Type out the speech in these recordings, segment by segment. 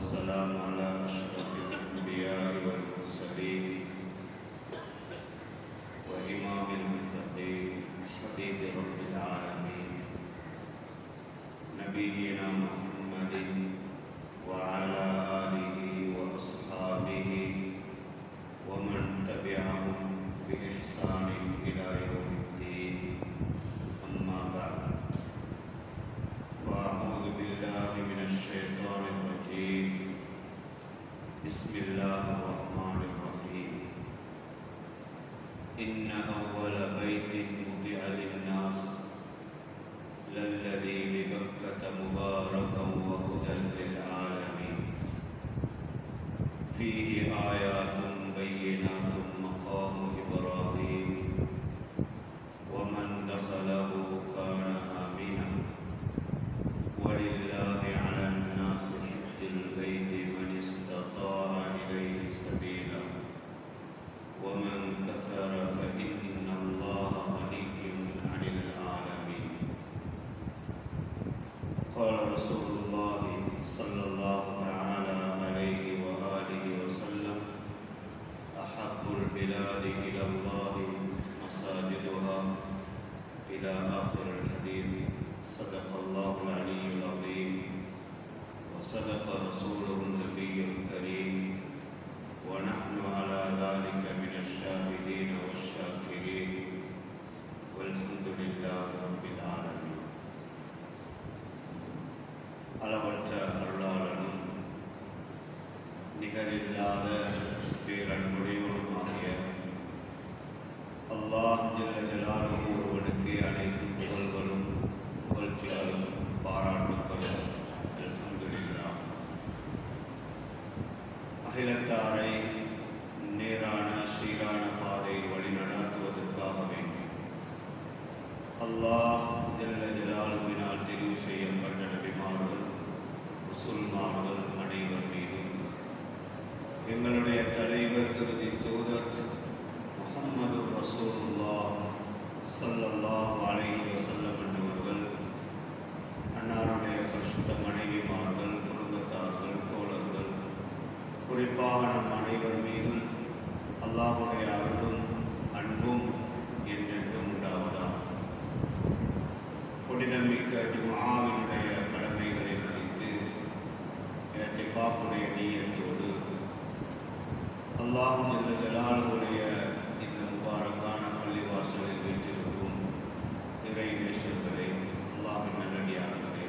والسلام على أشرف الأنبياء والمرسلين وإمام المتقين حبيب رب العالمين نبينا محمد وعلى آله وأصحابه ومن تبعهم بإحسان إلى يوم الدين أما بعد فأعوذ بالله من الشيطان الرجيم بسم الله الرحمن الرحيم إن أول بيت وضع للناس للذي ببكة مباركا وهدى للعالمين فيه آيات بينات مقام إبراهيم ومن دخله كان آمنا ولله على الناس حج البيت من استطاع إليه سبيلا ومن كفر فإن الله غني عن العالمين قال رسول الله صلى الله تعالى عليه وآله وسلم أحب البلاد إلى الله مساجدها إلى آخر الحديث صدق الله العلي العظيم وصدق رسوله النبي الكريم ونحن على ذلك من الشاهدين والشاكرين والحمد لله رب العالمين அளவற்ற அருளாளனும் நிகரில்லாத பேரன்புடையவனுமாகிய அல்லாஹ் ஜல்ல ஜலாலுஹு ஒருவனுக்கு அனைத்து புகழ்களும் புகழ்ச்சிகளும் பாராட்டுகளும் அல்ஹம்துலில்லாஹ் அகிலத்தாரை நேரான சீரான பாதையில் வழிநடாத்துவதற்காக வேண்டி அல்லாஹ் ஜல்ல ஜலாலுவினால் தெரிவு செய்யப்பட்ட நபிமார்கள் முசுல்மான்கள் அனைவர் மீதும் எங்களுடைய தலைவர் இறுதி தூதர் முகம்மது ரசூலுல்லாஹ் ஸல்லல்லாஹு அலைஹி வஸல்லம் என்பவர்கள் அன்னாருடைய பரிசுத்த மனைவிமார்கள் குடும்பத்தார்கள் தோழர்கள் குறிப்பாக நம் அனைவர் மீதும் அல்லாஹுடைய அருளும் அன்பும் என்றென்றும் உண்டாவதாக புனிதமிக்க ஜும்ஆவினுடைய கடமைகளை மதித்து ஏத்திகாஃபுடைய நீயத்தோடு அல்லாஹ் ஜல்ல ஜலாலுடைய இந்த முபாரக்கான பள்ளிவாசலில் வீட்டிற்கும் இறை நேசர்களே அல்லாஹின் நல்லடியார்களே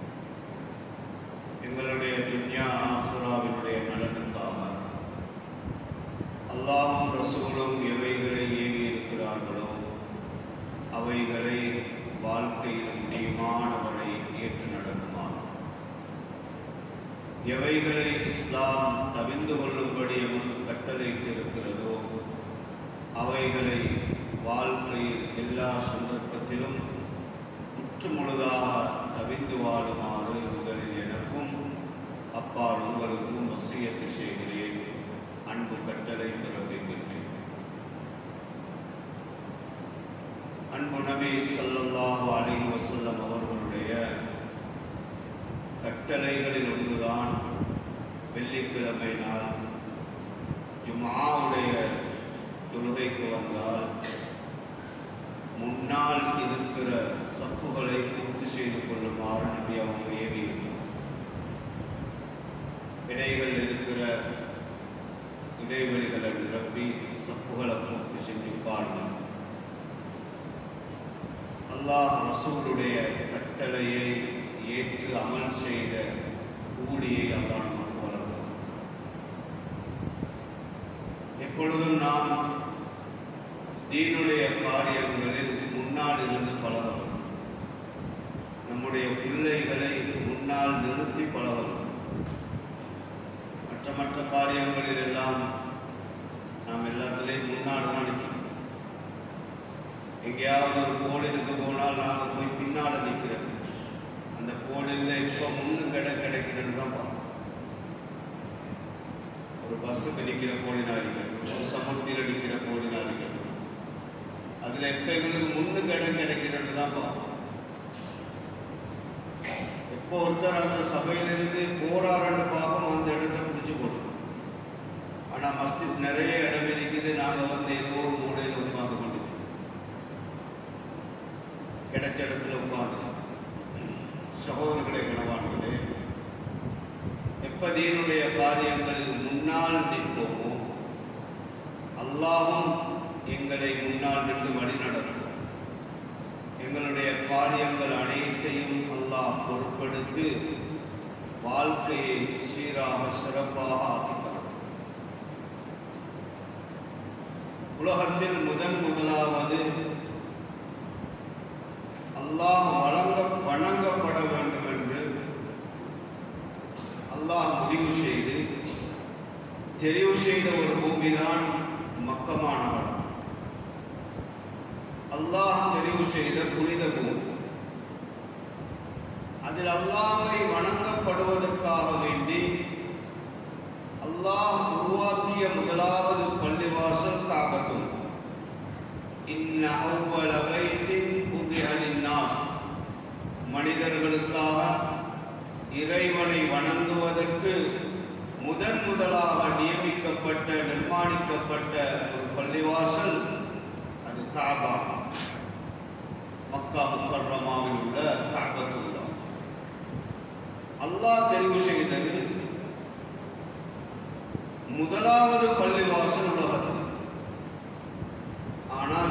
எங்களுடைய துன்யா ஆசுராவினுடைய நலனுக்காக அல்லாஹும் ரசூலும் எவைகளை ஏவி இருக்கிறார்களோ அவைகளை வாழ்க்கையில் முடியுமானவரை ஏற்று நடக்குமாறு எவைகளை இஸ்லாம் தவிர்ந்து கொள்ளும்படி எமக்கு கட்டளையிட்டு இருக்கிறதோ அவைகளை வாழ்க்கையில் எல்லா சந்தர்ப்பத்திலும் முற்றுமுழுதாக தவிந்து வாழுமாறு முதலில் எனக்கும் அப்பால் உங்களுக்கும் வசியத்து செய்கிறேன் அன்பு கட்டளை பிறப்பிக்கின்றேன் அன்பு நபி ஸல்லல்லாஹு அலைஹி வஸல்லம் அவர்களுடைய கட்டளைகளில் ஒன்றுதான் வெள்ளிக்கிழமை நாள் ஜும்ஆவுடைய தொழுகைக்கு வந்தால் முன்னால் இருக்கிற சப்புகளை பூர்த்தி செய்து கொள்ளுமாறு நபி அவங்க ஏவி இடைகள் இருக்கிற இடைவெளிகளை நிரப்பி சப்புகளை பூர்த்தி செஞ்சு காணணும் அல்லாஹ் ரசூலுடைய கட்டளையை ஏற்று அமல் செய்த கூலியை அல்லாஹ் நமக்கு வழங்கும் எப்பொழுதும் நாம் தீனுடைய காரியங்களில் முன்னால் இருந்து பழகணும் நம்முடைய பிள்ளைகளை முன்னால் நிறுத்தி பழகணும் மற்ற மற்ற காரியங்களில் எல்லாம் நாம் எல்லாத்துலேயும் முன்னால் தான் நிற்கணும் எங்கேயாவது ஒரு கோளிலுக்கு போனால் நாங்கள் போய் பின்னால் நிற்கிறோம் அந்த கோளில் இப்போ முன்னு கடை கிடைக்குதுன்னு தான் பார்ப்போம் ஒரு பஸ்ஸுக்கு நிற்கிற கோழினா இருக்கட்டும் ஒரு சமுத்தியில் நிற்கிற கோழினா இருக்கட்டும் அதில் எப்போ எங்களுக்கு முன்னுக்கு இடம் கிடைக்குதுன்னு தான் பார்ப்போம் எப்போ ஒருத்தர் அந்த சபையிலிருந்து போறாருன்னு பார்ப்போம் அந்த ஆனால் மஸ்ஜித் நிறைய இடம் இருக்குது நாங்கள் வந்து ஏதோ ஒரு மூலையில் உட்கார்ந்து கொண்டு கிடைச்ச இடத்துல உட்கார்ந்து சகோதரர்களை கனவான்களே எப்ப தீனுடைய காரியங்களில் முன்னால் நிற்போமோ அல்லாஹும் எங்களை முன்னால் நின்று வழி நடத்தும் எங்களுடைய காரியங்கள் அனைத்தையும் அல்லாஹ் பொருட்படுத்தி வாழ்க்கையை சீராக சிறப்பாக ஆக்கித்தரும் உலகத்தில் முதன் முதலாவது அல்லாஹ் வழங்க வணங்கப்பட வேண்டும் என்று அல்லாஹ் முடிவு செய்து தெரிவு செய்த ஒரு பூமிதான் மக்கமானவர் அல்லாஹ் தெரிவு செய்த புனித பூமி அதில் அல்லாஹை வணங்கப்படுவதற்காக வேண்டி அல்லாஹ் உருவாக்கிய முதலாவது பள்ளிவாசல் காபத்தும் இன்ன அவ்வள வைத்தின் புதியலின்னாஸ் மனிதர்களுக்காக இறைவனை வணங்குவதற்கு முதன் முதலாக நியமிக்கப்பட்ட நிர்மாணிக்கப்பட்ட ஒரு பள்ளிவாசல் அது காபா மக்கா முக்கர்ரமாவில் உள்ள காபத்துல்லா அல்லாஹ் தெரிவு செய்தது முதலாவது பள்ளிவாசல் உலகத்தில் ஆனால்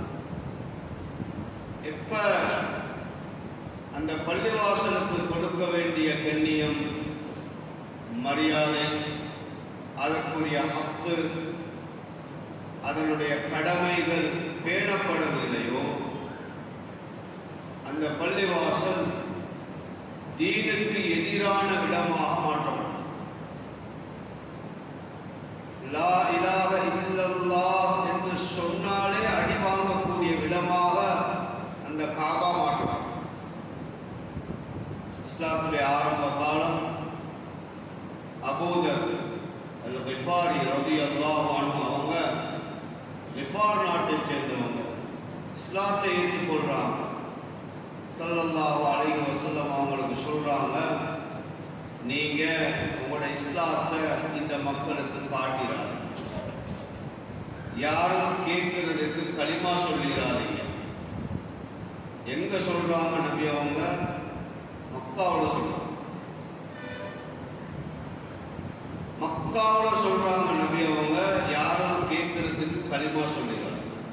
எப்ப அந்த பள்ளிவாசலுக்கு கொடுக்க வேண்டிய கண்ணியம் மரியாதை அதற்குரிய ஹக்கு அதனுடைய கடமைகள் பேணப்படவில்லையோ அந்த பள்ளிவாசல் தீனுக்கு எதிரான இடமாக மாற்றப்படும் லா இலாஹ இல்லல்லாஹ் என்று சொன்னாலே அடி வாங்கக்கூடிய இடமாக அந்த காபா மாற்றப்படும் இஸ்லாத்துடைய ஆரம்ப காலம் அபூதர் அல் கிஃபாரி ரதி அல்லாஹ் அவங்க கிஃபார் நாட்டை சேர்ந்தவங்க இஸ்லாத்தை ஏற்றுக்கொள்றாங்க ஸல்லல்லாஹு அலைஹி வஸல்லம் அவங்களுக்கு சொல்றாங்க நீங்க உங்களோட இஸ்லாத்தை இந்த மக்களுக்கு காட்டிடாது யாரும் கேட்கறதுக்கு களிமா சொல்லிடாதீங்க எங்க சொல்றாங்க நபி அவங்க மக்காவில் சொல்றாங்க மக்காவில் சொல்றாங்க நபி அவங்க யாரும் கேட்கறதுக்கு களிமா சொல்லிடுறாங்க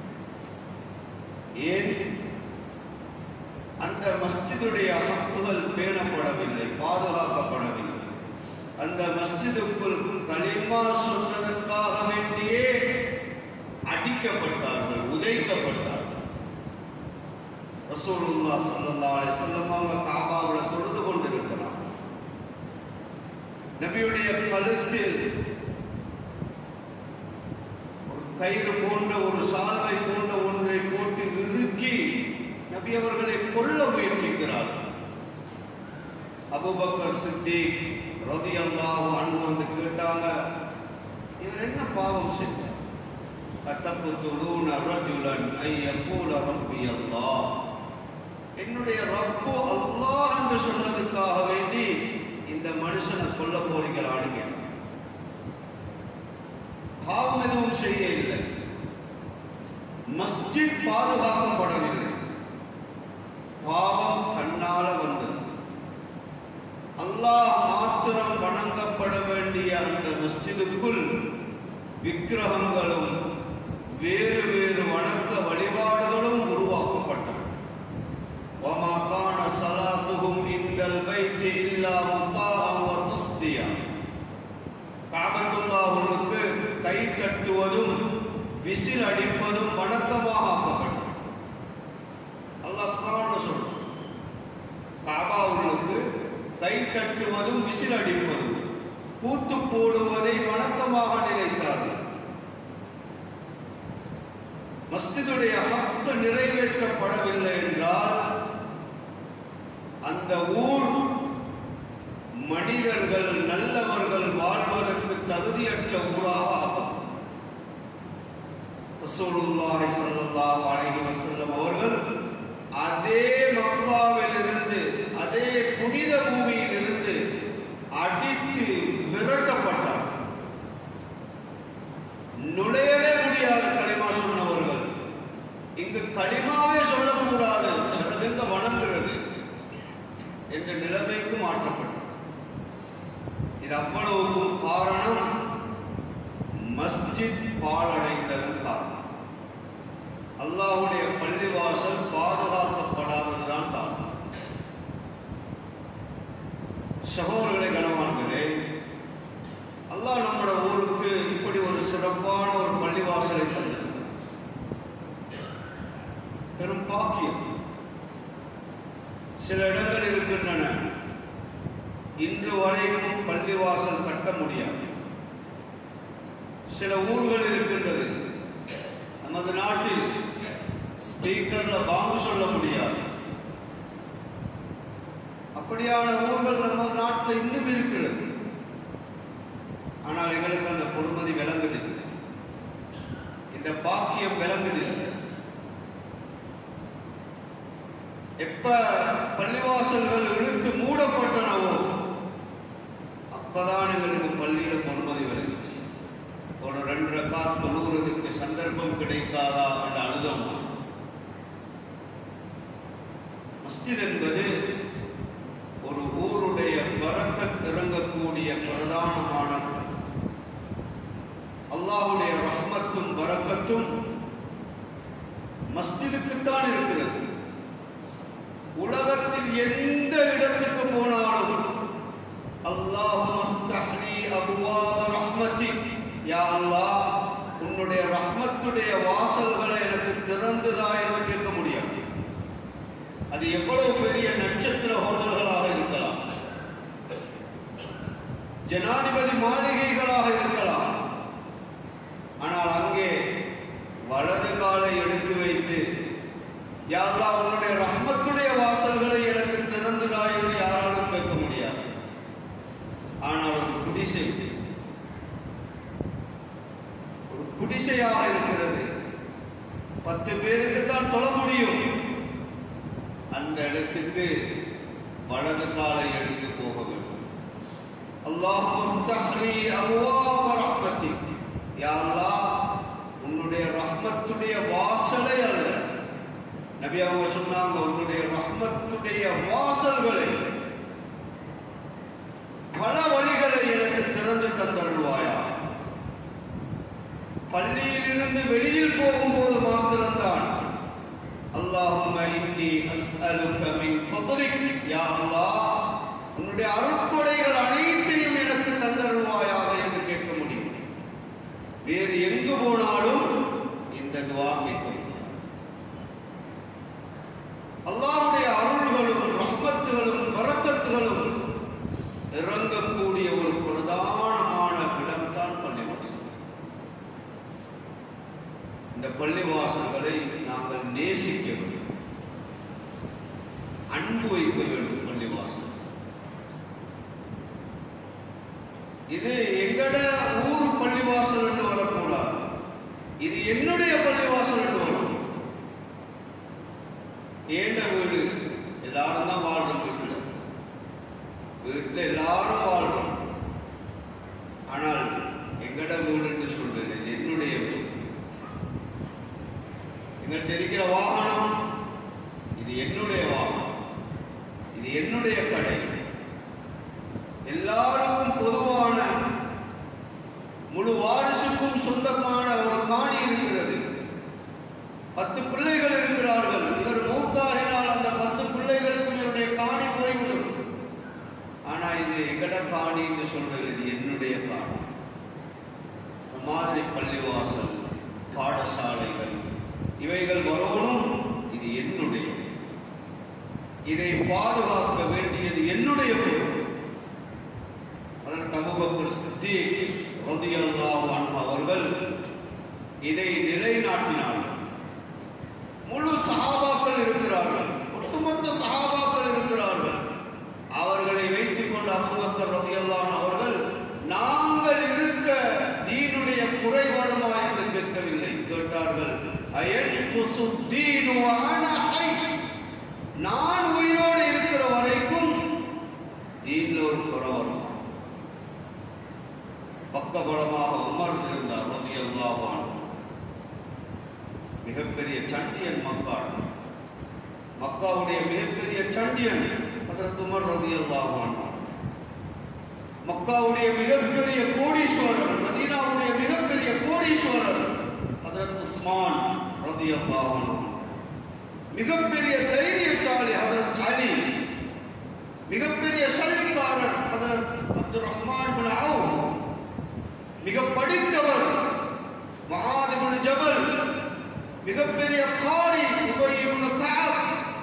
ஏன் அந்த மஸ்ஜிதுடைய ஹக்குகள் பேணப்படவில்லை பாதுகாக்கப்படவில்லை அந்த மஸ்ஜிதுக்குள் களிமா சொன்னதற்காக வேண்டியே அடிக்கப்பட்டார்கள் உதைக்கப்பட்டார்கள் ரசூலுல்லாஹ் ஸல்லல்லாஹு அலைஹி வஸல்லம் அவங்க காபாவில் தொழுது கொண்டிருக்கிறார் நபியுடைய கழுத்தில் ஒரு கயிறு போன்ற ஒரு சால்வை போன்ற ஒன்றை போட்டு இறுக்கி நபி அவர்களை கொல்ல முயற்சிக்கிறார் அபூபக்கர் சித்திக் ரலியல்லாஹு அன்ஹு வந்து கேட்டாங்க இவர் என்ன பாவம் செஞ்சார் அத்தப்புத்துலூன ரஜுலன் ஐ யகூல ரப்பி அல்லாஹ் என்னுடைய ரப்பு அல்லாஹ் என்று சொன்னதுக்காக வேண்டி இந்த மனுஷனை கொல்ல போறீங்களான்னு கேட்டார் பாவம் எதுவும் செய்ய இல்லை மஸ்ஜித் பாதுகாக்கப்படவில்லை பாவம் தன்னால வந்தது அல்லாஹ் மாத்திரம் வணங்கப்பட வேண்டிய அந்த மஸ்ஜிதுக்குள் விக்கிரகங்களும் வேறு வேறு வணக்க வழிபாடுகளும் உருவாக்கப்பட்டன وما كان صلاتهم عند البيت إلا مقاء وتصديا காபத்துல்லாஹுக்கு கை தட்டுவதும் விசில் அடிப்பதும் வணக்கமாக ஆக்கப்பட்டது அல்லாஹ் குர்ஆன்ல சொல்றான் காபாவுக்கு கை தட்டுவதும் விசில் அடிப்பதும் கூத்து போடுவதை வணக்கமாக நினைத்தார்கள் மஸ்ஜிதுடைய ஹக்கு நிறைவேற்றப்படவில்லை என்றால் அந்த ஊர் மனிதர்கள் நல்லவர்கள் வாழ்வதற்கு தகுதியற்ற ஊராக ஆகும் ரசூலுல்லாஹி ஸல்லல்லாஹு அலைஹி வஸல்லம் அவர்கள் அதே மக்காவிலிருந்து அதே புனித பூமியிலிருந்து அடித்து விரட்டப்பட்டார் இது அவ்வளவுக்கும் காரணம் மஸ்ஜித் பாழடைந்ததன் காரணம் அல்லாஹ்வுடைய பள்ளிவாசல் பாதுகாக்கப்படாததுதான் காரணம் சகோதரர்களை கனவான்களே அல்லாஹ் நம்மளோட ஊருக்கு இப்படி ஒரு சிறப்பான ஒரு பள்ளிவாசலை தந்திருக்கிறார் பெரும் பாக்கியம் சில இடங்கள் இருக்கின்றன இன்று வரைக்கும் பள்ளிவாசல் கட்ட முடியாது சில ஊர்கள் இருக்கின்றது நமது நாட்டில் ஸ்பீக்கர்ல வாங்க சொல்ல முடியாது அப்படியான ஊர்கள் நமது நாட்டில் இன்னும் இருக்கிறது ஆனால் எங்களுக்கு அந்த பொறுமதி விளங்குது இந்த பாக்கியம் விளங்குது எப்ப பள்ளிவாசல்கள் இழுத்து மூடப்பட்டனவோ அப்பதான் எங்களுக்கு பள்ளியில பொறுமதி விளங்குச்சு ஒரு ரெண்டு ரக்கா தொழுகிறதுக்கு சந்தர்ப்பம் கிடைக்காதா என்று அழுதோம் மஸ்ஜித் என்பது ஒரு ஊருடைய பரக்கத் இறங்கக்கூடிய பிரதானமான அல்லாஹ்வுடைய ரஹ்மத்தும் பரக்கத்தும் மஸ்ஜிதுக்குத்தான் இருக்கிறது உலகத்தில் எந்த இடத்துக்கு போனாலும் அல்லாஹுமஃப்தஹ்லி அபுவாப ரஹ்மதி யா அல்லாஹ் உன்னுடைய ரஹ்மத்துடைய வாசல்களை எனக்கு திறந்துதா என்று கேட்க முடியாது அது எவ்வளவு பெரிய நட்சத்திர ஹோட்டல்களாக இருக்கலாம் ஜனாதிபதி மாளிகைகளாக இருக்கலாம் ஆனால் அங்கே வலது காலை எடுத்து வைத்து யாரா உன்னுடைய ரஹ்மத்துடைய வாசல்களை எனக்கு திறந்துதா என்று யாராலும் கேட்க முடியாது ஆனால் ஒரு குடிசை ஒரு குடிசையாக இருக்கிறது பத்து பேருக்கு தான் தொழ முடியும் அந்த இடத்துக்கு வலது காலை எடுத்து போக வேண்டும் அல்லாஹ் அபுவாப ரஹ்மத்தி யா அல்லாஹ் உன்னுடைய ரஹ்மத்துடைய வாசலை அல்ல நபி அவங்க சொன்னாங்க உன்னுடைய ரஹ்மத்துடைய வாசல்களை பல வழிகளை எனக்கு திறந்து தந்தருள்வாயா பள்ளியிலிருந்து வெளியில் போகும்போது மாத்திரம்தான் அல்லாஹும்ம இன்னி அஸ்அலுக மின் ஃபضلிக் யா அல்லாஹ் உன்னுடைய அருட்கொடைகள் அனைத்தையும் எனக்கு தந்தருள்வாயாக என்று கேட்க முடியும் வேறு எங்கு போனாலும் இந்த துவா கேட்க முடியும் அல்லாஹ்வுடைய அருள்களும் ரஹ்மத்துகளும் வரக்கத்துகளும் இறங்கக்கூடிய ஒரு பிரதானமான இடம்தான் பள்ளிவாசல் இந்த பள்ளிவாசல்களை நாங்கள் நேசிக்க வேண்டும் அன்பு வைக்க வேண்டும் பள்ளிவாசல் இது எங்கட ஊர் பள்ளிவாசல் என்று வரக்கூடாது இது என்னுடைய பள்ளிவாசல் என்று வரும் ஏண்ட வீடு எல்லாரும் தான் வாழ்றோம் வீட்டுல வீட்டுல எல்லாரும் வாழ்றோம் ஆனால் எங்கட வீடு என்று சொல்றேன் இது என்னுடைய வீடு எங்கள்கிட்ட இருக்கிற வாகனம் இது என்னுடைய வாகனம் இது என்னுடைய கடை எல்லாருக்கும் பொதுவான முழு வாரிசுக்கும் சொந்தமான ஒரு காணி இருக்கிறது பத்து பிள்ளைகள் இருக்கிறார்கள் இவர் மூத்தாகினால் அந்த பத்து பிள்ளைகளுக்கும் இவருடைய காணி போய்விடும் ஆனா இது எங்கட காணி என்று சொல்றது இது என்னுடைய காணி இந்த மாதிரி பள்ளிவாசல் பாடசாலைகள் இவைகள் வரணும் இது என்னுடைய இதை பாதுகாக்க வேண்டியது என்னுடைய பொறுப்பு அதற்கு அபூபக்கர் சித்திக் ரலியல்லாஹு அன்ஹு அவர்கள் இதை நிலைநாட்டினார்கள் முழு சஹாபாக்கள் இருக்கிறார்கள் ஒட்டுமொத்த சஹாபாக்கள் இருக்கிறார்கள் அவர்களை வைத்துக் கொண்ட அபூபக்கர் ரலியல்லாஹு அன்ஹு அவர்கள் நாங்கள் இருக்க தீனுடைய குறை வருமா என்று கேட்கவில்லை கேட்டார்கள் அயன் குசுத்தீனு வஅன ஹை நான் உயிரோடு இருக்கிற வரைக்கும் தீன்ல ஒரு குறை வருமா பக்கபலமாக அமர்ந்து இருந்தார் ரலியல்லாஹு அன்ஹு மிகப்பெரிய சண்டியன் மக்காள் மக்காவுடைய மிகப்பெரிய சண்டியன் அதற்கு உமர் ரலியல்லாஹு அன்ஹு மக்கா மக்காவுடைய மிகப்பெரிய கோடீஸ்வரர் மதீனாவுடைய மிகப்பெரிய கோடீஸ்வரர் ஹதரத் உஸ்மான் ரலியல்லாஹு அன்ஹு மிகப்பெரிய தைரியசாலி ஹதரத் அலி மிகப்பெரிய சல்லிக்காரர் Hazrat Abdul Rahman bin Awf மிக படித்தவர் மகாத் இப்னு ஜபல் மிகப்பெரிய காரி உபய் இப்னு கஅப்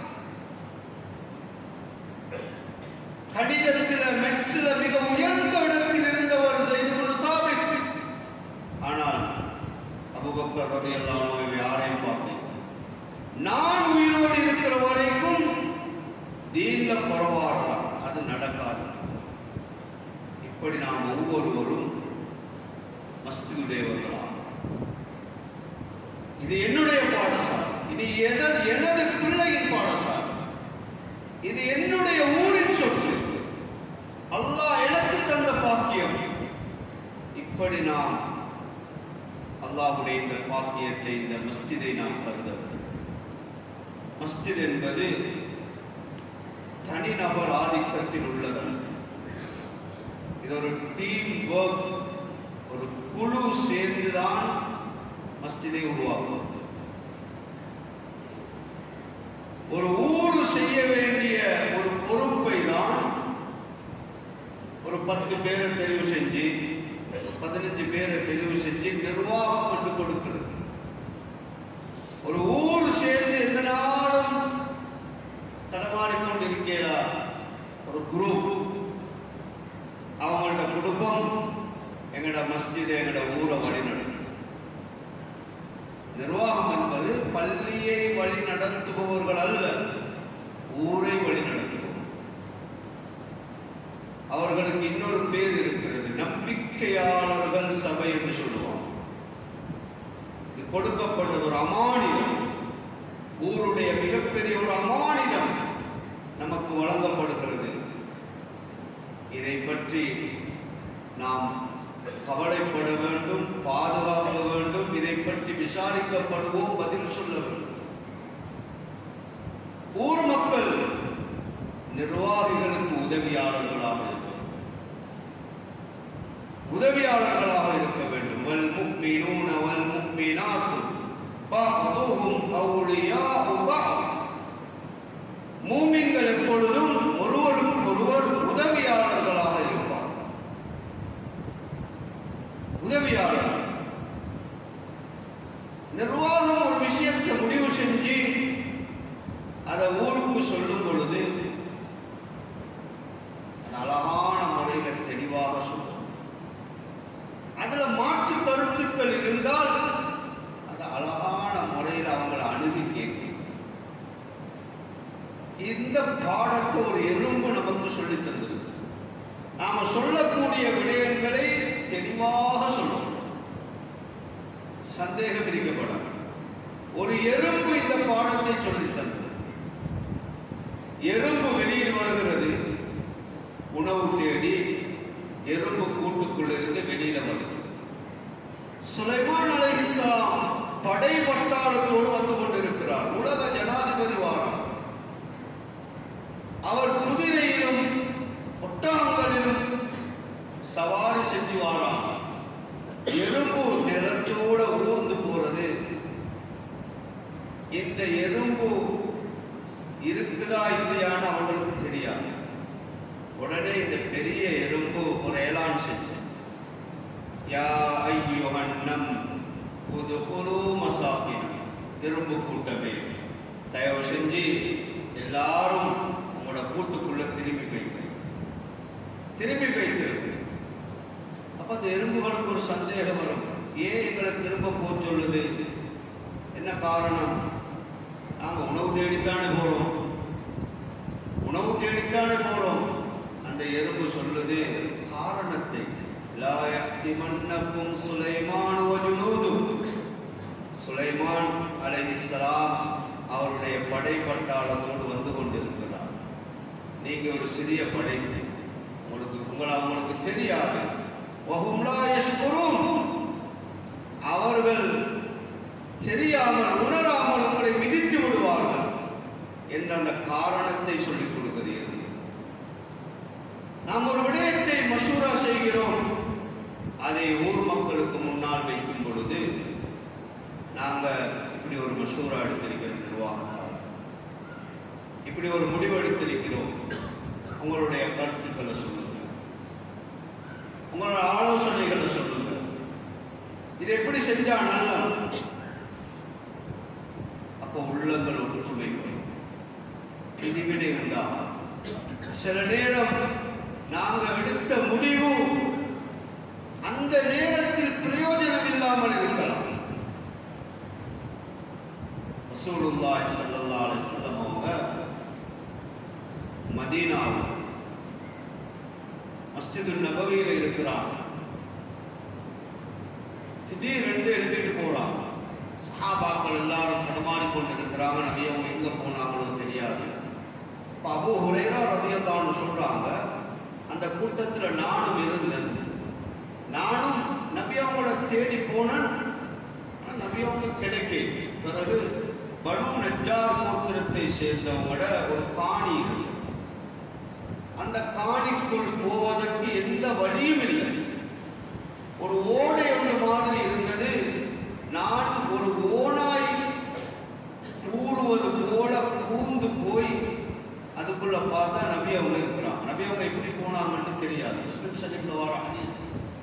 கணிதத்தில மெட்ஸில மிக உயர்ந்த இடத்தில் இருந்தவர் செய்து கொண்டு சாபித் ஆனால் அபுபக்கர் ரலியல்லாஹு அன்ஹு யாரையும் பார்த்தேன் நான் உயிரோடு இருக்கிற வரைக்கும் தீன்ல குறவாடலாம் அது நடக்காது இப்படி நாம் ஒவ்வொருவரும் மஸ்தியுடையவர்களா இது என்னுடைய பாடசாலை இது எதன் எனது பிள்ளையின் பாடசாலை இது என்னுடைய ஊரின் சொத்து அல்லாஹ் எனக்கு தந்த பாக்கியம் இப்படி நாம் அல்லாஹ்வுடைய இந்த பாக்கியத்தை இந்த மஸ்ஜிதை நாம் கருத வேண்டும் மஸ்ஜித் என்பது தனிநபர் ஆதிக்கத்தில் உள்ளதல்ல இது ஒரு டீம் ஒர்க் ஒரு குழு சேர்ந்துதான் மஸ்ஜிதை உருவாக்கும் ஒரு ஊர் செய்ய வேண்டிய ஒரு பொறுப்பை தான் ஒரு பத்து பேரை தெரிவு செஞ்சு பதினஞ்சு பேரை தெரிவு செஞ்சு நிர்வாகம் கொண்டு கொடுக்கிறது ஒரு ஊர் சேர்ந்து எந்த நாளும் தடமாறி கொண்டு இருக்கேடா ஒரு குரூப் அவங்களோட குடும்பம் எங்களோட மஸ்ஜித் எங்களோட ஊரை வழி நடத்தும் நிர்வாகம் என்பது பள்ளியை வழி நடத்துபவர்கள் அல்ல ஊரை வழி நடத்துபவர் அவர்களுக்கு இன்னொரு பேர் இருக்கிறது நம்பிக்கையாளர்கள் சபை என்று சொல்லுவாங்க இது கொடுக்கப்பட்டது ஒரு அமானிதம் ஊருடைய மிகப்பெரிய ஒரு அமானிதம் நமக்கு வழங்கப்படுகிறது இதை பற்றி நாம் கவலைப்பட வேண்டும் பாதுகாக்க வேண்டும் இதை பற்றி விசாரிக்கப்படுவோம் பதில் சொல்ல வேண்டும் ஊர் மக்கள் நிர்வாகிகளுக்கு உதவியாளர்களாக இருக்க வேண்டும். உதவியாளர்களாக இருக்க வேண்டும் வல் முக்மினூன வல் முக்மினாத்து பஅதுஹும் அவுலியாஉ பஅத் மூமின்கள் எப்பொழுதும் ஒருவருக்கு ஒருவர் உதவியாளர்களாக இருப்பார் உதவியாளர் நிர்வாகம் ஒரு விஷயத்தை முடிவு செஞ்சு அதை ஊருக்கு சொல்லும் பொழுது அது அழகான முறையில தெளிவாக சொல்லும் அதுல மாற்று கருத்துக்கள் இருந்தால் அது அழகான முறையில் அவங்கள அணுகி கேட்கும் இந்த பாடத்தை ஒரு எறும்பு நமக்கு சொல்லி தந்தது நாம சொல்லக்கூடிய விடயங்களை தெளிவாக சொல்லணும் சந்தேகம் இருக்கப்படாது ஒரு எறும்பு இந்த பாடத்தை சொல்லி தந்தது எறும்பு வெளியில் வருகிறது உணவு தேடி எறும்பு கூட்டுக்குள்ள இருந்து வெளியில வருது சுலைமான் அலைஹிஸ்ஸலாம் படை பட்டாளத்தோடு வந்து கொண்டிருக்கிறார் உலக ஜனாதிபதி வாரார் அவர் குதிரையிலும் ஒட்டகங்களிலும் சவாரி செஞ்சு வாரார் எறும்பு நிலத்தோட ஊர்ந்து போறது இந்த எறும்பு இருக்குதா இல்லையான்னு அவங்களுக்கு தெரியாது உடனே இந்த பெரிய எறும்பு ஒரு ஏலான் செஞ்சு யா ஐயுஹன் நம் உதுகுலு மசாகின எறும்பு கூட்டமே தயவு செஞ்சு எல்லாரும் உங்களோட கூட்டுக்குள்ள திரும்பி வைத்து திரும்பி வைத்து அப்ப அந்த எறும்புகளுக்கு ஒரு சந்தேகம் வரும் ஏன் எங்களை திரும்ப போக சொல்லுது என்ன காரணம் நாங்க உணவு தேடித்தானே போறோம் உணவு தேடித்தானே போறோம் அந்த எறும்பு சொல்லுது காரணத்தை லா யஹ்திமன்னக்கும் சுலைமான் வஜுனூது சுலைமான் அலைஹிஸ்ஸலாம் அவருடைய படை பட்டாளத்தோடு வந்து கொண்டிருக்கிறார் நீங்க ஒரு சிறிய படை உங்களுக்கு உங்களை அவங்களுக்கு தெரியாது வஹும் லா யஷ்குரூன் அவர்கள் தெரியாமல் உணராமல் உங்களை மிதித்து விடுவார்கள் என்ற அந்த காரணத்தை சொல்லிக் கொடுக்கிறது நாம் ஒரு விடயத்தை மசூரா செய்கிற செய்கிறோம் அதை ஊர் மக்களுக்கு முன்னால் வைக்கும் பொழுது நாங்க இப்படி ஒரு மசூரா எடுத்திருக்கிறோம் நிர்வாகத்தால் இப்படி ஒரு முடிவு எடுத்திருக்கிறோம் உங்களுடைய கருத்துக்களை சொல்லுங்க உங்களோட ஆலோசனைகளை சொல்லுங்க இது எப்படி செஞ்சா நல்லா அப்போ உள்ளங்கள் ஒற்றுமை வரும். பிரிவினை உண்டாகும் சில நேரம் நாங்க எடுத்த முடிவு அந்த நேரத்தில் பிரயோஜனம் இல்லாமல் இருக்கலாம் ரசூலுல்லாஹி ஸல்லல்லாஹு அலைஹி வஸல்லம் அவங்க மதீனாவில் மஸ்ஜிது நபவியில இருக்கிறாங்க திடீரென்று எழுப்பிட்டு போறாங்க சஹாபாக்கள் எல்லாரும் தடுமாறி கொண்டு இருக்கிறாங்க நபி அவங்க எங்க போனாங்களோ தெரியாது அப்ப அபூ ஹுரைரா ரலியல்லாஹு சொல்றாங்க அந்த கூட்டத்துல நானும் இருந்தேன் நானும் நபி அவங்கள தேடி போனேன் ஆனா நபி அவங்க கிடைக்க பிறகு பனு நஜ்ஜார் கோத்திரத்தை சேர்ந்தவங்களோட ஒரு காணி இருக்கு அந்த காணிக்குள் போவதற்கு எந்த வழியும் இல்லை ஒரு ஓடை ஒன்று மாதிரி இருந்தது நான் ஒரு ஓனாய் ஊறுவது போல பூந்து போய் அதுக்குள்ள பார்த்தா நபி அவங்க இருக்கிறான் நபி அவங்க எப்படி போனாங்கன்னு தெரியாது முஸ்லிம் ஷரீஃப்ல வர ஹதீஸ்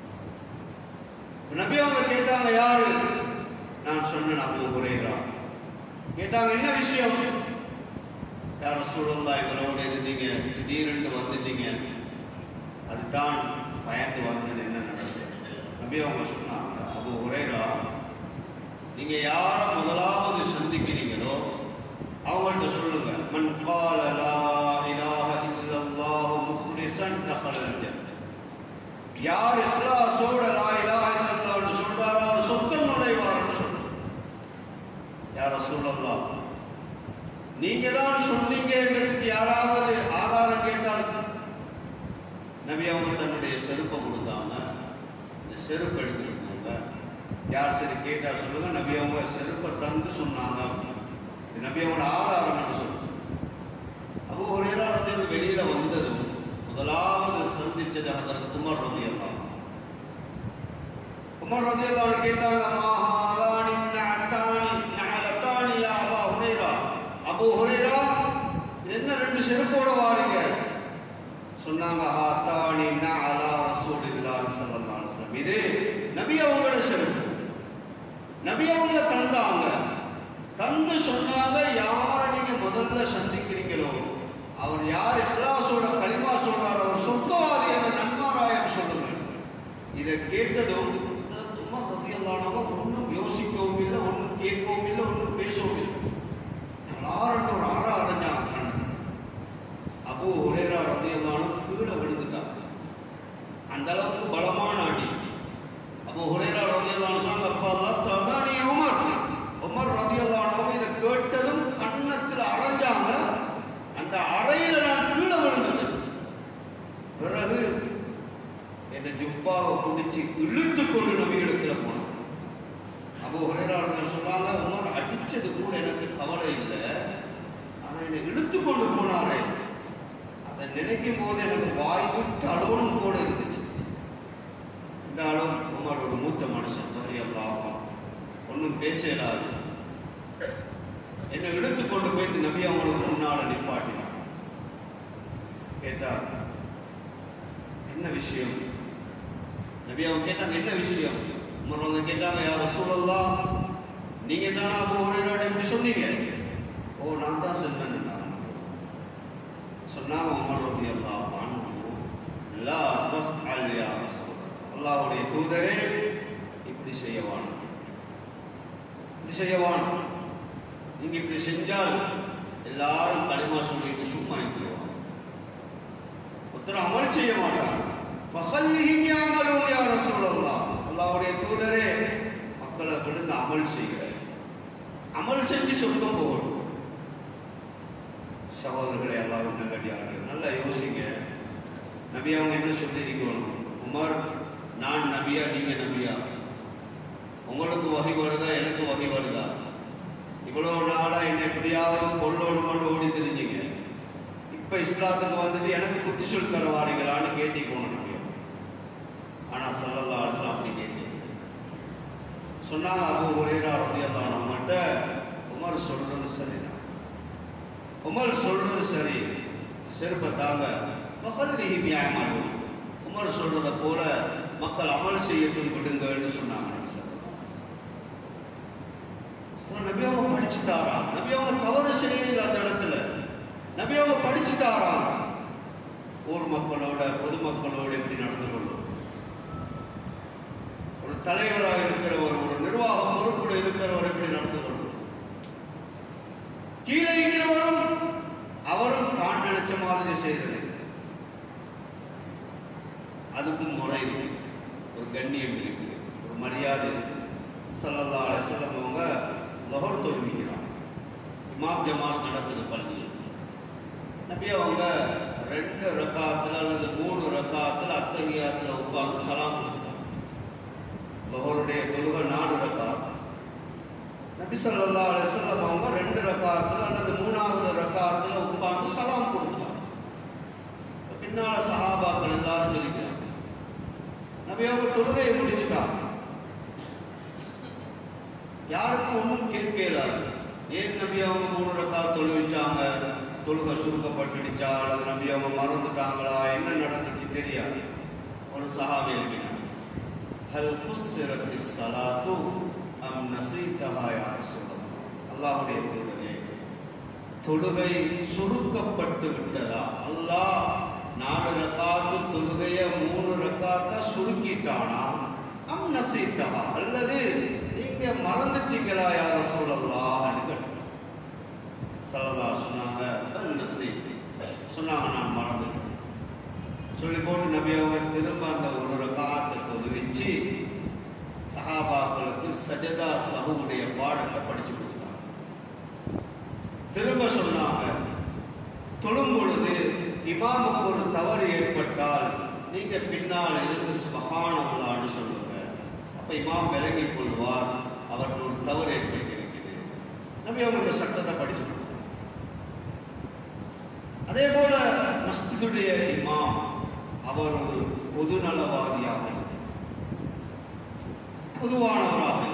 நபி அவங்க கேட்டாங்க யாரு நான் சொன்னேன் அபு ஹுரைரா கேட்டாங்க என்ன விஷயம் யார் சூழல்லா எங்களோட இருந்தீங்க திடீரென்று வந்துட்டீங்க அதுதான் பயந்து வந்தது என்ன நடந்தது நபி அவங்க சொன்னாங்க அபு ஹுரைரா நீங்க யார முதலாவது சந்திக்கிறீங்களோ அவங்கள்ட்ட சொல்லுங்க மன் கால லா இலாஹ இல்லல்லாஹு முஃப்லிஸன் தഖலல் ஜன்னah யார் இஹ்லாஸோட லா இலாஹ இல்லல்லாஹ்னு சொல்றாரோ அவர் சொர்க்கம் நுழைவார்னு சொல்றாங்க யா ரசூலல்லாஹ் நீங்க தான் சொன்னீங்கன்றதுக்கு யாராவது ஆதாரம் கேட்டால் நபி அவங்க தன்னுடைய செருப்பை கொடுத்தாங்க இந்த செருப்பு எடுத்துட்டு போங்க யார் சரி கேட்டா சொல்லுங்க நபி அவங்க செருப்பை தந்து சொன்னாங்க இது நபி அவங்களோட ஆதாரம் சொல்லுங்க அப்போ ஒரு இடத்துல வெளியில வந்ததும் முதலாவது சந்திச்சது அதற்கு உமர் ரதியல்லாம் உமர் ரதியல்லாம் கேட்டாங்க மாஹாதானி நஅதானி நஅலதானி யா அபா ஹுரைரா அபு ஹுரைரா இது என்ன ரெண்டு செருப்போட வாரீங்க சொன்னாங்க ஹாத்தானி நஅலா ரசூலில்லாஹி ஸல்லல்லாஹு அலைஹி வஸல்லம் இது நபி அவங்களோட செருப்பு நபி அவங்க தந்தாங்க தந்து சொன்னாங்க யாரை நீங்க முதல்ல சந்திக்கிறீங்களோ அவர் யார் இஹ்லாஸோட கலிமா சொல்றாரோ அவர் சொர்க்கவாதி என்ற நன்மாராயம் சொல்லுங்க இதை கேட்டதும் தும்மா ரதியல்லானவங்க ஒன்றும் யோசிக்கவும் இல்லை ஒன்றும் கேட்கவும் இல்லை ஒன்றும் பேசவும் இல்லை எல்லாரும் ஒரு அற அரைஞ்சாங்க கண்ணத்துல. அபூ ஹுரைரா ரதியல்லானு கீழே விழுந்துட்டாங்க அந்த அளவுக்கு பலமான அடி அப்போ ஹுரைரா ரதியல்லானு சொன்னாங்க "ஃபலத்தமனி உமர் உமர் ரதியல்லானு இதை கேட்டதும் கன்னத்தில் அரைஞ்சாங்க அந்த அறையில நான் கீழே விழுந்துட்டேன் பிறகு என்னை ஜுப்பாவை பிடிச்சி இழுத்து கொண்டு நபியிடத்துல போனேன் அப்போ ஹுரைரா ரதியல்லானு சொன்னாங்க உமர் அடிச்சது கூட எனக்கு கவலை இல்லை ஆனா என்னை இழுத்து கொண்டு போனாரே அதை நினைக்கும் போது எனக்கு வாய் விட்டு அலோனும் கூட இருந்துச்சு என்றாலும் உமர் ஒரு மூத்த மனுஷன் தொகையெல்லாம் ஒன்றும் பேசலாது என்னை இழுத்து கொண்டு போய் இந்த நபி அவங்களுக்கு முன்னால நிப்பாட்டினான் கேட்டார் என்ன விஷயம் நபி அவங்க கேட்டாங்க என்ன விஷயம் உமர் வந்து கேட்டாங்க யார் சூழல்லாம் நீங்க தானே அப்போ ஒரு இப்படி சொன்னீங்க ஓ நான் தான் சொன்னேன் சொன்னாங்க உமர் ரதி அல்லாஹ் லா தஃஅல் யா ரசூல் அல்லாஹ்வுடைய தூதரே இப்படி செய்யவான் இப்படி செய்யவான் நீங்க இப்படி செஞ்சால் எல்லாரும் களிமா சொல்லிட்டு சும்மா இருக்கிறோம் ஒருத்தர் அமல் செய்ய மாட்டாங்க ஃபஹல்லிஹிம் யஅமலூன் யா ரசூலல்லாஹ் அல்லாஹ்வுடைய தூதரே மக்களை விடுங்க அமல் செய்யுங்க அமல் செஞ்சு சொர்க்கம் போகணும் சகோதரர்களை எல்லாரும் நல்லடியார்கள் நல்லா யோசிங்க நபி அவங்க என்ன சொல்லியிருக்கணும் உமர் நான் நபியா நீங்க நபியா உங்களுக்கு வகை வருதா எனக்கு வகை வருதா இவ்வளவு நாளா என்ன எப்படியாவது கொள்ளணும்னு ஓடி தெரிஞ்சீங்க இப்ப இஸ்லாத்துக்கு வந்துட்டு எனக்கு புத்தி சொல்லி தர வாரீங்களான்னு கேட்டிக்கணும் நபியா சொன்னாங்க அபு ஹுரைரா ரலியல்லாஹு அன்ஹுட்ட உமர் சொல்றது சரிதான் உமர் சொல்றது சரி செருப்பை தாங்க மகல்லிஹி பியஅமலு உமர் சொல்றத போல மக்கள் அமல் செய்யட்டும் விடுங்கன்னு சொன்னாங்க நபி ஸல்லல்லாஹு அலைஹி வஸல்லம். நபி அவங்க படிச்சு தாராங்க நபி அவங்க தவறு செய்யல அந்த இடத்துல நபி அவங்க படிச்சு தாராங்க ஊர் மக்களோட பொதுமக்களோடு எப்படி நடந்து கொள்ளும் ஒரு தலைவராக இருக்கிறவர் ஒரு நிர்வாக பொறுப்புல இருக்கிறவர் எப்படி நடந்து கொள்ளும் கீழே இருக்கிறவரும் அவரும் தான் நினைச்ச மாதிரி செய்யறது அதுக்கும் முறை இருக்கு ஒரு கண்ணியம் இருக்கு ஒரு மரியாதை இருக்கு சல்லல்லா அலிஸ்லாம் அவங்க லொஹர் தொழுவிக்கிறாங்க இமாம் ஜமாத் நடக்குது பள்ளியில் நபி அவங்க ரெண்டு ரக்காத்துல அல்லது மூணு ரக்காத்துல அத்தகையாத்துல உட்கார்ந்து சலாம் கொடுத்துட்டாங்க லொஹருடைய தொழுகை நாலு ரக்காத் நபி ஸல்லல்லாஹு அலைஹி வஸல்லம் அவங்க ரெண்டு ரக்காத்துல அல்லது மூணாவது ரக்காத்துல உட்கார்ந்து சலாம் கொடுத்துட்டாங்க பின்னால சஹாபாக்கள் எல்லாரும் இருக்கிறாங்க நபி அவங்க தொழுகையை முடிச்சுட்டாங்க யாருக்கும் ஒன்றும் கேட்கல ஏன் நபி அவங்க மூணு ரக்கா தொழுவிச்சாங்க தொழுகை சுருக்கப்பட்டுடுச்சா அல்லது நபி அவங்க மறந்துட்டாங்களா என்ன நடந்துச்சு தெரியாது ஒரு சஹாபி எழுப்பினார் ஹல் குஸ்ஸிரத்தி ஸலாத்து அம் நஸீதஹா யா ரசூலல்லாஹ் அல்லாஹ்வுடைய தூதரே தொழுகை சுருக்கப்பட்டு விட்டதா அல்லாஹ் நாலு ரக்காத்து தொழுகைய மூணு ரக்காத்தா சுருக்கிட்டானா அம் நசீத்தஹா அல்லது நீங்க மறந்துட்டீங்களா யா ரசூலல்லாஹ்னு கேட்டார் ஸல்லல்லாஹு சொன்னாங்க பல் நசீத் சொன்னாங்க நான் மறந்துட்டேன் சொல்லி போட்டு நபி அவங்க திரும்ப அந்த ஒரு ரகாத்தை தொழுவிச்சு சஹாபாக்களுக்கு சஜதா சஹுடைய பாடத்தை படிச்சு கொடுத்தாங்க திரும்ப சொன்னாங்க தொழும் பொழுது இமாமுக்கு ஒரு தவறு ஏற்பட்டால் நீங்க பின்னால் இருந்து சுபஹானல்லான்னு சொல்லுங்க அப்ப இமாம் விலகிக் கொள்வார் அவருக்கு ஒரு தவறு ஏற்பட்டிருக்குது நபி அவங்க இந்த சட்டத்தை படிச்சு கொடுத்தாங்க அதே போல மஸ்ஜிதுடைய இமாம் அவர் ஒரு பொதுநலவாதியாக இல்லை. பொதுவானவராக இல்லை.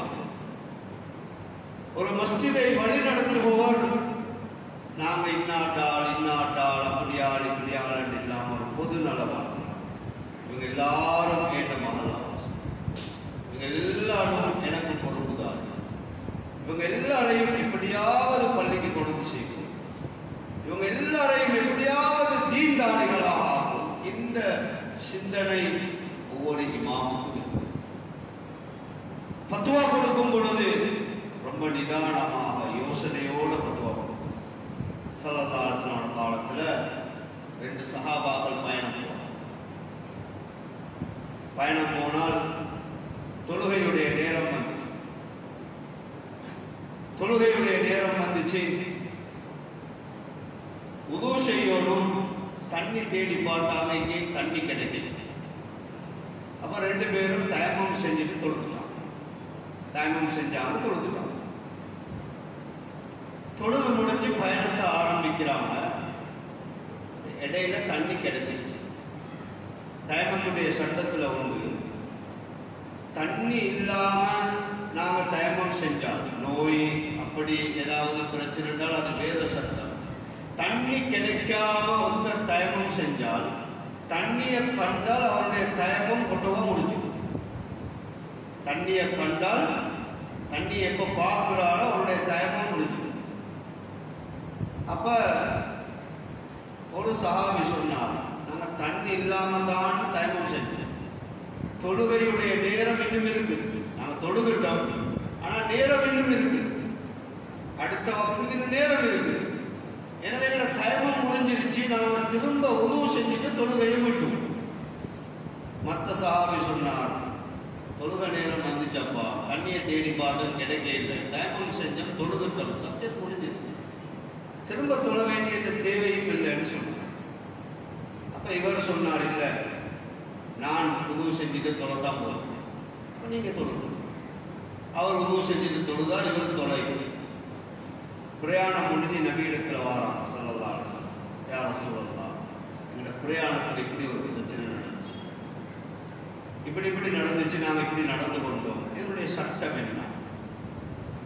ஒரு மஸ்ஜிதை வழி நடத்துபவர் நாங்க இன்னாட்டாள் இன்னாட்டாள் அப்படியாள் இப்படியாள் இல்லாம ஒரு பொது நலவாதி இவங்க எல்லாரும் கேட்ட மகளாவாசி இவங்க எல்லாரும் எனக்கு பொறுப்புதான் இவங்க எல்லாரையும் எப்படியாவது பள்ளிக்கு கொண்டு செய்யும் இவங்க எல்லாரையும் எப்படியாவது தீண்டாளிகளாக ஆக்கும் இந்த சிந்தனை ஒவ்வொரு இமாமுக்கும் இருக்கு. ஃபத்வா கொடுக்கும் பொழுது ரொம்ப நிதானமாக யோசனையோட ஃபத்வா கொடுக்கும் ஸல்லல்லாஹு அலைஹி வஸல்லம் காலத்துல ரெண்டு சஹாபாக்கள் பயணம் போனாங்க பயணம் போனால் தொழுகையுடைய நேரம் வந்து தொழுகையுடைய நேரம் வந்துச்சு உது செய்யணும் தண்ணி தேடி பார்த்தாங்க இங்கேயும் தண்ணி கிடைக்கல அப்ப ரெண்டு பேரும் தயமம் செஞ்சுட்டு தொழுதுட்டாங்க தயமம் செஞ்சாங்க தொழுதுட்டாங்க தொழுது முடிஞ்சு பயணத்தை ஆரம்பிக்கிறாங்க இடையில தண்ணி கிடைச்சிருச்சு தயமத்துடைய சட்டத்துல உண்டு தண்ணி இல்லாம நாங்க தயமம் செஞ்சோம் நோய் அப்படி ஏதாவது பிரச்சனை இருந்தால் அது வேறு சட்டம் தண்ணி கிடைக்காம ஒருத்தர் தயமம் செஞ்சால் தண்ணியை கண்டால் அவருடைய தயமம் கொண்டு போக முடிஞ்சு தண்ணியை கண்டால் தண்ணி எப்ப பார்க்கிறாரோ அவருடைய தயமம் முடிஞ்சு அப்ப ஒரு சஹாபி சொன்னார் நாங்க தண்ணி இல்லாம தான் தயமம் செஞ்சோம் தொழுகையுடைய நேரம் இன்னும் இருக்கு நாங்க தொழுகிட்டோம் ஆனா நேரம் இன்னும் இருக்கு அடுத்த வக்துக்கு இன்னும் நேரம் இருக்கு எனவே எங்களை தயமம் முடிஞ்சிருச்சு நாங்க திரும்ப உதவு செஞ்சுட்டு தொழுகையை விட்டோம் மத்த சஹாபி சொன்னார் தொழுகை நேரம் வந்துச்சப்பா தண்ணியை தேடி பார்த்தோம் கிடைக்க இல்லை தயமம் செஞ்சோம் தொழுதுட்டோம் சப்ஜெக்ட் முடிஞ்சது திரும்ப தொழ வேண்டியது தேவையும் இல்லைன்னு சொன்னார் அப்ப இவர் சொன்னார் இல்ல நான் உதவு செஞ்சுட்டு தொலைதான் போறேன் அப்ப நீங்க தொழுது அவர் உதவு செஞ்சுட்டு தொழுதார் இவர் தொலை பிரயாணம் முடிஞ்சு நபியிடத்துல வாராங்க சல்லல்லா அலிஸ்லாம் யார் சொல்லலாம் எங்களோட பிரயாணத்தில் இப்படி ஒரு பிரச்சனை நடந்துச்சு இப்படி இப்படி நடந்துச்சு நாங்க இப்படி நடந்து கொண்டோம் இதனுடைய சட்டம் என்ன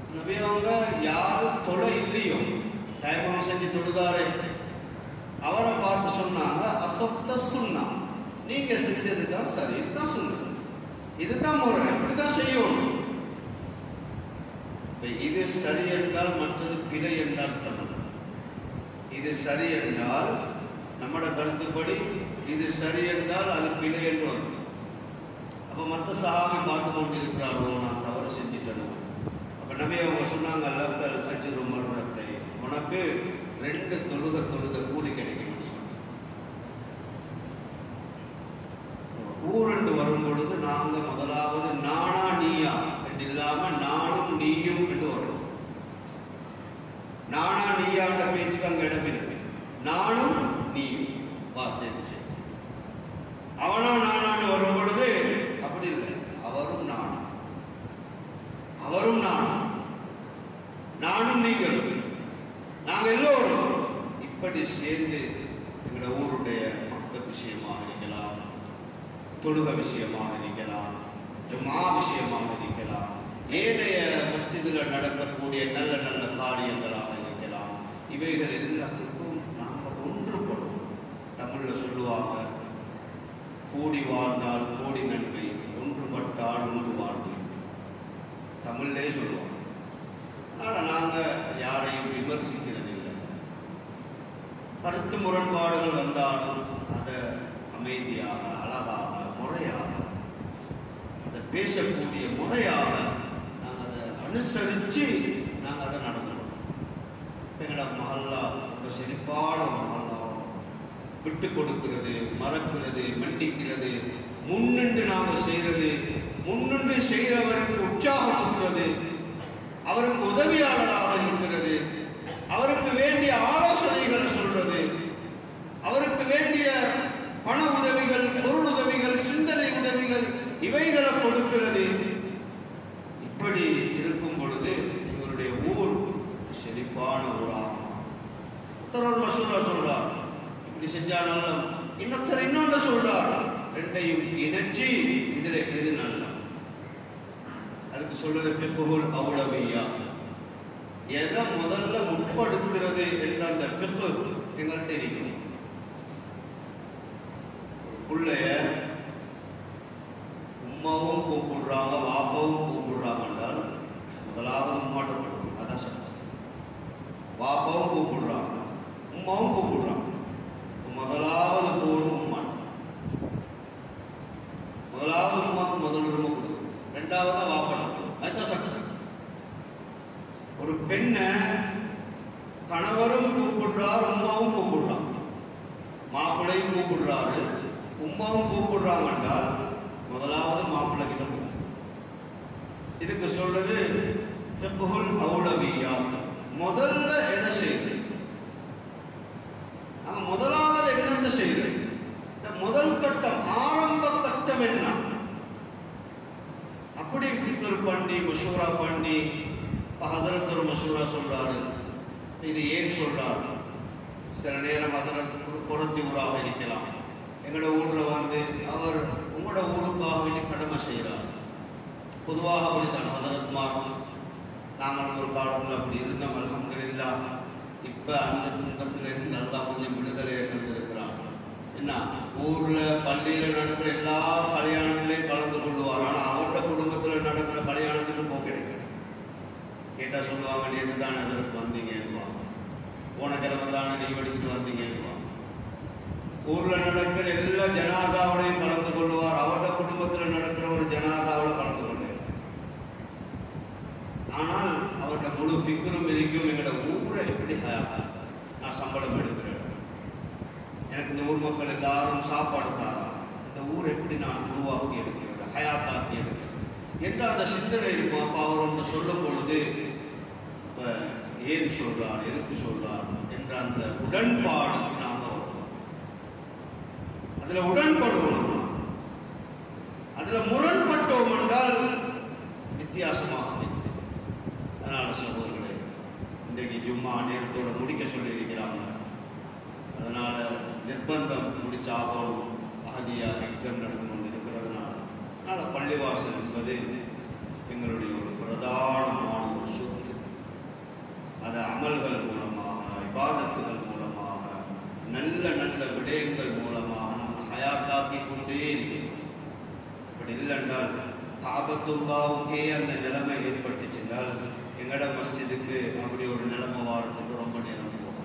நபி அவங்க யாரு தொலை இல்லையோ தயமம் செஞ்சு தொழுதாரே அவரை பார்த்து சொன்னாங்க அசப்த சுன்னா நீங்க செஞ்சது தான் சரி இதுதான் சுண்ணா இதுதான் முறை இப்படிதான் செய்யணும் இப்ப இது சரி என்றால் மற்றது பிழை என்றால் தமிழ் இது சரி என்றால் நம்மட கருத்துப்படி இது சரி என்றால் அது பிழை என்று வரும் அப்ப மற்ற சஹாபி பார்த்து கொண்டிருக்கிறாரோ நான் தவறு செஞ்சுட்டேனோ அப்ப நபி அவங்க சொன்னாங்க லக்கல் அஜ்ரு மர்ரத்தை உனக்கு ரெண்டு தொழுக தொழுக கூலி கிடைக்கும்னு சொன்னாங்க ஊரெண்டு வரும் பொழுது நாங்க முதலாவது நானா நீயா என்று இல்லாம நானும் நீயும் என்று வரும் நானா நீயான்ற பேச்சுக்கு அங்க இடமில்லை நானும் நீயும் வா சேர்த்து சேர்த்து அவனா நானான்னு வரும் பொழுது அப்படி இல்லை அவரும் நானும் அவரும் நானும் நானும் நீங்களும் நாங்க எல்லோரும் இப்படி சேர்ந்து எங்களோட ஊருடைய மக்கள் விஷயமாக இருக்கலாம் தொழுக விஷயமாக இருக்கலாம் ஜுமா விஷயமாக இருக்கலாம் ஏனைய மஸ்ஜிதில் நடக்கக்கூடிய நல்ல நல்ல காரியங்களாக இருக்கலாம் இவைகள் எல்லாத்துக்கும் நாங்கள் ஒன்றுபடும் தமிழில் சொல்லுவாங்க கூடி வாழ்ந்தால் கோடி நன்மை ஒன்றுபட்டால் ஒன்று வாழ்வு தமிழ்லே சொல்லுவாங்க அதனால் நாங்கள் யாரையும் விமர்சிக்கிறது இல்லை கருத்து முரண்பாடுகள் வந்தாலும் அதை அமைதியாக அழகாக முறையாக அதை பேசக்கூடிய முறையாக நாங்கள் அதை அனுசரித்து நாங்கள் அதை நடந்துக்கணும் எங்களோட மஹல்லா ரொம்ப செழிப்பான மஹல்லா விட்டு கொடுக்கிறது மறக்கிறது மன்னிக்கிறது முன்னின்று நாங்கள் செய்கிறது முன்னின்று செய்கிறவருக்கு உற்சாகம் கொடுக்கிறது அவருக்கு உதவியாளராக இருக்கிறது அவருக்கு வேண்டிய ஆலோசனைகளை சொல்றது அவருக்கு வேண்டிய பண உதவிகள் பொருள் உதவிகள் சிந்தனை உதவிகள் இவைகளை கொடுக்கிறது இப்படி இருக்கும் பொழுது இவருடைய ஊர் செழிப்பான ஊராகும் ஒருத்தர் மசூரா சொல்றார் இப்படி செஞ்சா நல்லம் இன்னொருத்தர் இன்னொன்று சொல்றார் ரெண்டையும் இணைச்சு இதுல எது நல்லம் அதுக்கு சொல்றது பிற்புகள் அவ்வளவையா எதை முதல்ல முற்படுத்துறது என்ற அந்த பிற்பு எங்கள்கிட்ட இருக்கும் பிள்ளைய உம்மாவும் கூப்பிடுறாங்க வாப்பாவும் கூப்பிடுறாங்க என்றால் முதலாவது உம்மாட்டப்படும் அதான் சட்டம் வாப்பாவும் கூப்பிடுறாங்க உம்மாவும் கூப்பிடுறாங்க முதலாவது போடும் உம்மா முதலாவது உம்மாக்கு முதல் உரிமை கொடுக்கும் ரெண்டாவது வாப்படம் அதுதான் சட்டம் ஒரு பெண்ணை கணவரும் கூப்பிடுறார் உம்மாவும் கூப்பிடுறாங்க மாப்பிள்ளையும் கூப்பிடுறாரு உம்மாவும் கூப்பிடுறாங்க என்றால் முதலாவது மாப்பிள்ளை கிட்ட போகும். இதுக்கு சொல்றது ஃபிக்ஹுல் அவுலவியாத் முதல்ல எதை செய்யுது நாங்க முதலாவது என்னத்தை செய்யுது இந்த முதல் கட்டம் ஆரம்ப கட்டம் என்ன அப்படி ஃபிக்ர் பண்ணி மஷூரா பண்ணி இப்போ ஹசரத் ஒரு மஷூரா சொல்றாரு இது ஏன் சொல்றாரு சில நேரம் ஹசரத் புறத்தி ஊராக இருக்கலாம் எங்களோட ஊர்ல வந்து அவர் உங்களோட ஊருக்காக வேண்டி கடமை செய்கிறார் பொதுவாக அப்படித்தான் ஹசரத்மார் நாங்கள் ஒரு காலத்தில் அப்படி இருந்தோம் அல்ஹம்துலில்லா இப்போ அந்த துன்பத்தில் இருந்து நல்லா கொஞ்சம் விடுதலையை தந்திருக்கிறாங்க என்ன ஊர்ல பள்ளியில நடக்கிற எல்லா கல்யாணத்திலையும் கலந்து கொள்வார் ஆனா அவரோட குடும்பத்துல நடக்கிற கல்யாணத்துக்கு போக கிடைக்கும் கேட்டா சொல்லுவாங்க நேற்று தானே அதற்கு வந்தீங்கன்னுவாங்க போன கிழமை தானே நீ எடுத்துட்டு வந்தீங்கன்னுவாங்க ஊர்ல நடக்கிற எல்லா ஜனாதாவிலையும் கலந்து கொள்வார் அவரோட குடும்பத்துல நடக்கிற ஒரு ஜனாதாவில் கலந்து கொள்வார் ஆனால் அவரோட முழு ஃபிக்கரும் இருக்கும் எங்களோட ஊரை எப்படி ஹயாத்தா நான் சம்பளம் எடுக்கிறேன் எனக்கு இந்த ஊர் மக்கள் எல்லாரும் சாப்பாடு தாரா இந்த ஊர் எப்படி நான் உருவாக்கி எடுக்கிறேன் ஹயாத்தாக்கி எடுக்கிறேன் என்ற அந்த சிந்தனை இருக்கும் அப்போ அவர் ஒன்று சொல்லும் பொழுது இப்போ ஏன் சொல்றார் எதுக்கு சொல்றார் என்ற அந்த உடன்பாடு நாங்கள் வருவோம் அதில் உடன்படுவோம் அதில் முரண்பட்டோம் என்றால் வித்தியாசமாக இருக்கும். அதனால சகோதரர்களே இன்றைக்கு ஜும்மா நேரத்தோட முடிக்க சொல்லியிருக்கிறாங்க அதனால நிர்பந்தம் முடிச்சாகணும் அகதியா எக்ஸாம் நடந்து கொண்டு இருக்கிறதுனால அதனால பள்ளிவாசல் என்பது எங்களுடைய ஒரு பிரதானமான ஒரு சொத்து இல்லைன்றால் காபத்துல்லாவுக்கே அந்த நிலைமை ஏற்பட்டுச்சுன்றால் எங்கட மஸ்ஜிதுக்கு அப்படி ஒரு நிலைமை வாரத்துக்கு ரொம்ப நேரம் போகும்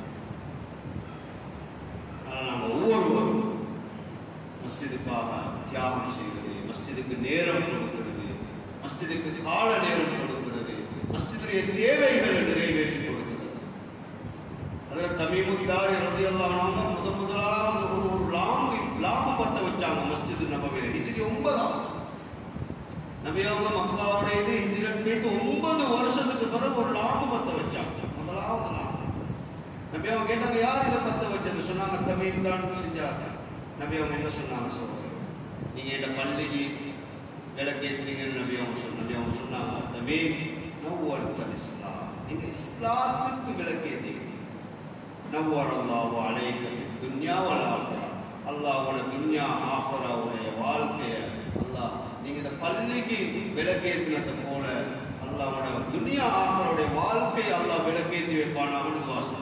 ஆனால் நாங்கள் ஒவ்வொருவரும் மஸ்ஜிதுக்காக தியாகம் செய்வது மஸ்ஜிதுக்கு நேரம் கொடுக்கிறது மஸ்ஜிதுக்கு கால நேரம் கொடுக்கிறது மஸ்ஜிதுடைய தேவைகளை நிறைவேற்றி கொடுக்கிறது அதில் தமிமுத்தார் இறுதியெல்லாம் முத முதலாவது ஒரு ஒரு லாம்பு லாம்பு பத்த வச்சாங்க மஸ்ஜிது நபவில ஹிஜ்ரி ஒன்பதாம் நபியவங்க மக்காவுடைய இது ஹிஜ்ரத் மீது ஒன்பது வருஷத்துக்கு பிறகு ஒரு லாம்பு பத்த வச்சாங்க முதலாவது லாம்பு நபி அவங்க கேட்டாங்க யார் இதை பத்த வச்சது சொன்னாங்க தமிழ் தான் செஞ்சாங்க நபி அவங்க என்ன சொன்னாங்க சொல்றாங்க நீங்க இந்த பள்ளிக்கு விளக்கேத்துறீங்கன்னு நபி அவங்க சொன்ன நபி அவங்க சொன்னாங்க தமிழ் நவ்வருத்தல் இஸ்லாம் நீங்க இஸ்லாத்துக்கு விளக்கேத்தீங்க நவ்வர் அல்லாஹு அலைக்க துன்யா வல் ஆஃபரா அல்லாஹ் உன துன்யா ஆஃபரா உடைய வாழ்க்கைய அல்லாஹ் நீங்க இந்த பள்ளிக்கு விளக்கேத்தினதை போல அல்லாஹ் உன துன்யா ஆஃபருடைய வாழ்க்கையை அல்லாஹ் விளக்கேத்தி வைப்பானான்னு வாசம்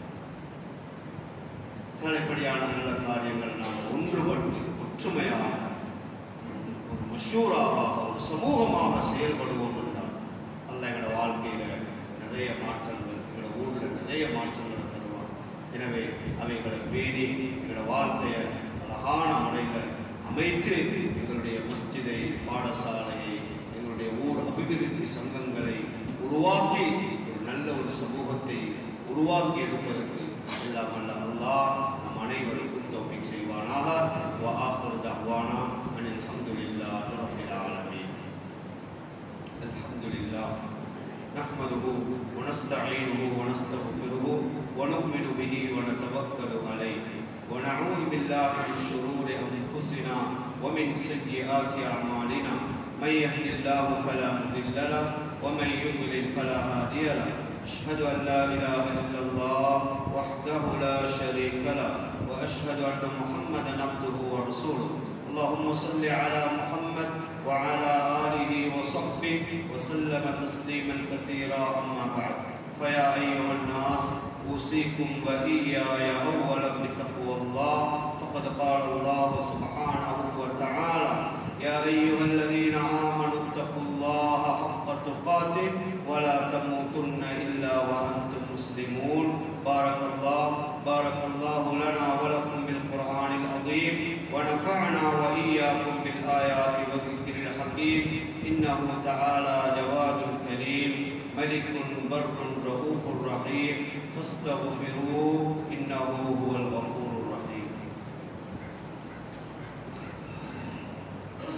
இப்படியான நல்ல காரியங்கள் நாம் ஒன்றுபட்டு ஒற்றுமையாக ஒரு மஷூராக ஒரு சமூகமாக செயல்படுவோம் என்றால் அல்ல எங்களோட வாழ்க்கையில நிறைய மாற்றங்கள் எங்களோட ஊரில் நிறைய மாற்றங்களை தருவான் எனவே அவைகளை பேணி எங்களோட வாழ்க்கையை அழகான முறையில் அமைத்து எங்களுடைய மஸ்ஜிதை பாடசாலையை எங்களுடைய ஊர் அபிவிருத்தி சங்கங்களை உருவாக்கி ஒரு நல்ல ஒரு சமூகத்தை உருவாக்கி எடுப்பதற்கு எல்லாம் வல்ல அல்லாஹ் நம் அனைவருக்கும் தௌஃபீக் செய்வானாக வ ஆஃபிரு தஅவானா அனில் ஹம்துலில்லாஹி ரப்பில் ஆலமீன் அல்ஹம்துலில்லாஹ் نحمده ونستعينه ونستغفره ونؤمن به ونتوكل عليه ونعوذ بالله من شرور انفسنا ومن سيئات اعمالنا من يهد الله فلا مضل له ومن يضلل فلا هادي له أشهد أن لا إله إلا الله وحده لا شريك له وأشهد أن محمدا عبده ورسوله اللهم صل على محمد وعلى آله وصحبه وسلم تسليما كثيرا أما بعد فيا أيها الناس أوصيكم وإياي أولا بتقوى الله فقد قال الله سبحانه وتعالى يا أيها الذين آمنوا اتقوا الله حق تقاته ولا تموتن إلا وأنتم مسلمون بارك الله بارك الله لنا ولكم بالقرآن العظيم ونفعنا وإياكم بالآيات والذكر الحكيم إنه تعالى جواد كريم ملك بر رؤوف رحيم فاستغفروه إنه هو الغفور